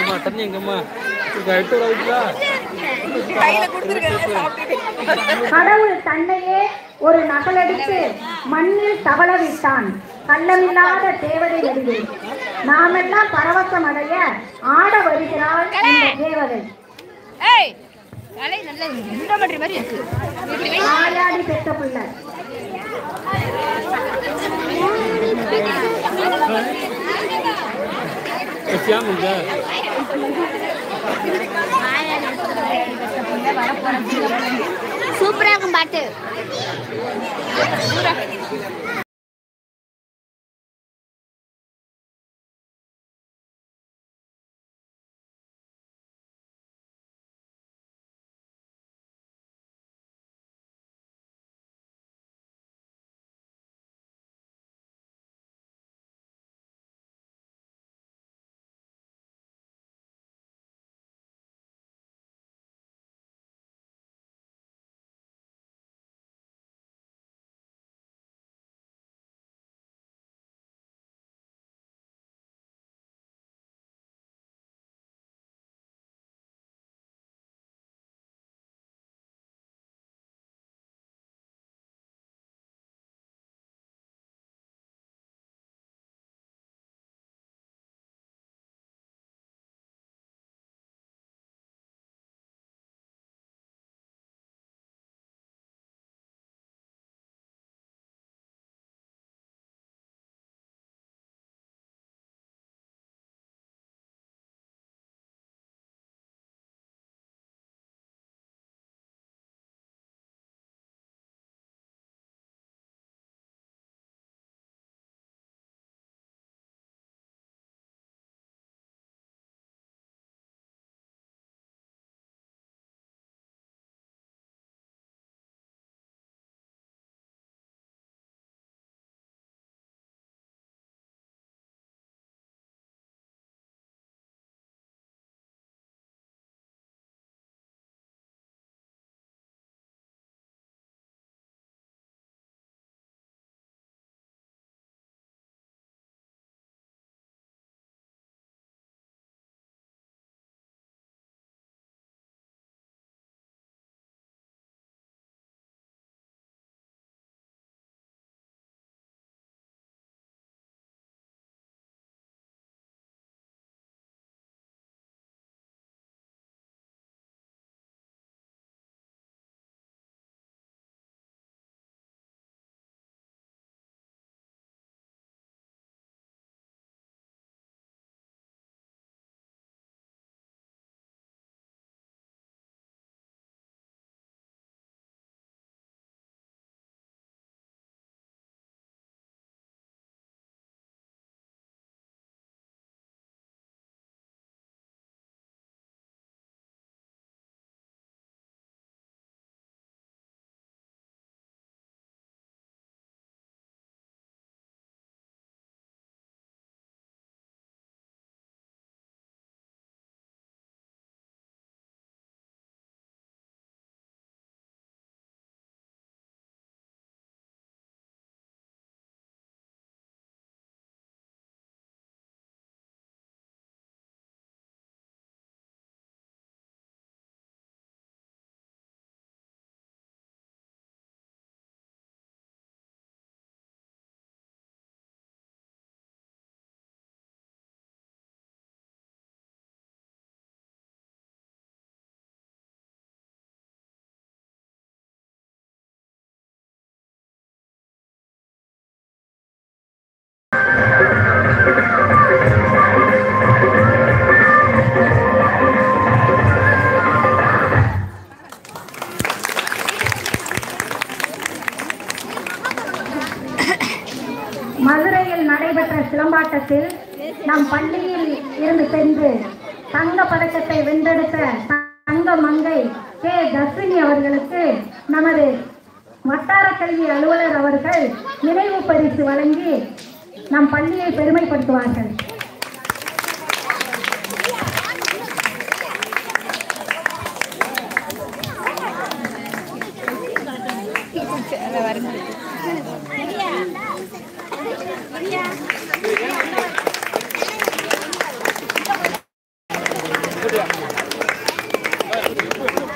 அம்மா தண்ணி எங்கம்மா இது எட்டு ரூபா வைக்கலா கையில கொடுத்துருக்கேன் சாப்பிட்டுட்டு கடவுள் தன்னையே ஒரு நகலெடுத்து மண்ணில் தவள விட்டான் கள்ளமில்லாத தேவதை வடிவில் நாமெல்லாம் பரவசம் அடைய ஆட வருகிறாள் இந்த தேவதை ஏய் கலை நல்ல இந்த மாதிரி மாதிரி இருக்கு ஆயாடி பெற்ற பிள்ளை சியாமுங்க சூப்பரா இருக்கும் பாட்டு மதுரையில் நடைபெற்ற சிலம்பாட்டத்தில் நம் பள்ளியில் இருந்து சென்று தங்க பதக்கத்தை வென்றெடுத்த தங்க மங்கை கே தஸ்வினி அவர்களுக்கு நமது வட்டார கல்வி அலுவலர் அவர்கள் நினைவு பரிசு வழங்கி நம் பள்ளியை பெருமைப்படுத்துவார்கள் போட்டியா